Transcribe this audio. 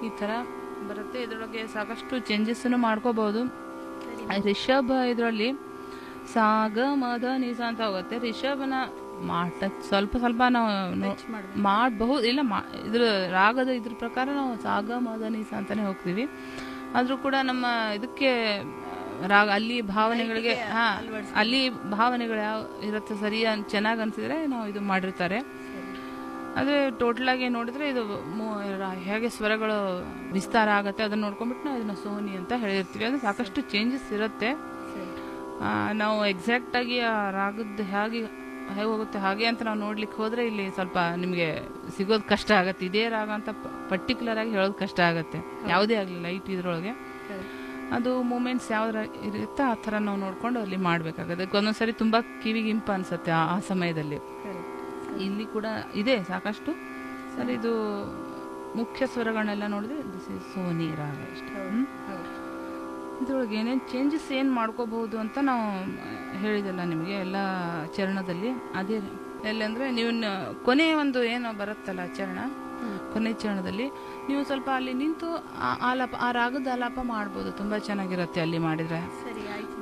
ಈ ಥರ ಬರುತ್ತೆ ಇದರೊಳಗೆ ಸಾಕಷ್ಟು ಚೇಂಜಸ್ಸನ್ನು ಮಾಡ್ಕೋಬಹುದು ರಿಷಬ್ ಇದರಲ್ಲಿ ಸಾಗ ಮದ ನಿಸ ಅಂತ ಹೋಗುತ್ತೆ ರಿಷಭನ ಮಾಟ ಸ್ವಲ್ಪ ಸ್ವಲ್ಪ ನಾವು ನೋ- ಮಾಡಬಹುದು ಇಲ್ಲ ಮಾ- ಇದ್ರ ರಾಗದ ಇದ್ರ ಪ್ರಕಾರ ನಾವು ಸಾಗ ಮದ ನಿಸ ಅಂತಾನೆ ಹೋಗ್ತೀವಿ ಆದ್ರೂ ಕೂಡ ನಮ್ಮ ಇದಕ್ಕೆ ಆ, ರಾಗ ಅಲ್ಲಿ ಭಾವನೆಗಳಿಗೆ ಹಾ ಅಲ್ಲಿ ಭಾವನೆಗಳು ಯಾವ ಇರುತ್ತೆ ಸರಿ ಅನ್- ಚೆನ್ನಾಗ್ ಅನ್ಸಿದ್ರೆ ನಾವು ಇದು ಮಾಡಿರ್ತಾರೆ ಅದೇ ಟೋಟಲ್ ಆಗಿ ನೋಡಿದ್ರೆ ಇದು ಮೂ- ರಾ- ಹೇಗೆ ಸ್ವರಗಳು ವಿಸ್ತಾರ ಆಗುತ್ತೆ ಅದನ್ನ ನೋಡ್ಕೊಂಡ್ಬಿಟ್ಟು ನಾವು ಇದನ್ನ ಸೋನಿ ಅಂತ ಹೇಳಿರ್ತೀವಿ ಅದು ಸಾಕಷ್ಟು ಚೇಂಜಸ್ ಇರುತ್ತೆ ಆ, ನಾವು ಎಕ್ಸಾಕ್ಟ್ ಆಗಿ ಆ ರಾಗದ ಹೇಗೆ ಹೇಗೆ ಹೋಗುತ್ತೆ ಹಾಗೆ ಅಂತ ನಾವು ನೋಡ್ಲಿಕ್ಕೆ ಹೋದ್ರೆ ಇಲ್ಲಿ ಸ್ವಲ್ಪ ನಿಮಗೆ ಸಿಗೋದು ಕಷ್ಟ ಆಗತ್ತೆ ಇದೇ ರಾಗ ಅಂತ ಪರ್ಟಿಕ್ಯುಲರ್ ಆಗಿ ಹೇಳೋದು ಕಷ್ಟ ಆಗತ್ತೆ ಯಾವುದೇ ಆಗಲಿ ಲೈಟ್ ಇದ್ರೊಳಗೆ ಅದು ಮೂಮೆಂಟ್ಸ್ ಯಾವ್ದ್ರ ಇರುತ್ತೆ ಆ ಥರ ನಾವು ನೋಡ್ಕೊಂಡು ಅಲ್ಲಿ ಮಾಡ್ಬೇಕಾಗುತ್ತೆ ಒಂದೊಂದ್ಸರಿ ತುಂಬಾ ಕಿವಿಗೆ ಇಂಪ ಅನ್ಸುತ್ತೆ ಆ- ಆ ಸಮಯದಲ್ಲಿ ಇಲ್ಲಿ ಕೂಡ ಇದೆ ಸಾಕಷ್ಟು ಸರ್ ಇದು ಮುಖ್ಯ ಸ್ವರಗಳನ್ನೆಲ್ಲ ನೋಡಿದ್ರೆ ದಿಸ್ ಇಸ್ ಸೋನಿ ರಾಗ ಅಷ್ಟೇ ಹ್ಮ್? ಇದ್ರೊಳಗೆ ಏನೇನು ಚೇಂಜಸ್ ಏನು ಮಾಡ್ಕೋಬಹುದು ಅಂತ ನಾವು ಹೇಳಿದಲ್ಲ ನಿಮಗೆ ಎಲ್ಲ ಚರಣದಲ್ಲಿ ಅದೇ ಎಲ್ಲಂದ್ರೆ ನೀವು ನ- ಕೊನೆ ಒಂದು ಏನು ಬರುತ್ತಲ್ಲ ಚರಣ ಕೊನೆ ಚರಣದಲ್ಲಿ ನೀವು ಸ್ವಲ್ಪ ಅಲ್ಲಿ ನಿಂತು ಆ ಆಲಾಪ ಆ ರಾಗದ ಆಲಾಪ ಮಾಡ್ಬೋದು ತುಂಬಾ ಚೆನ್ನಾಗಿರುತ್ತೆ ಅಲ್ಲಿ ಮಾಡಿದ್ರೆ ಸರಿ ಆಯ್ತು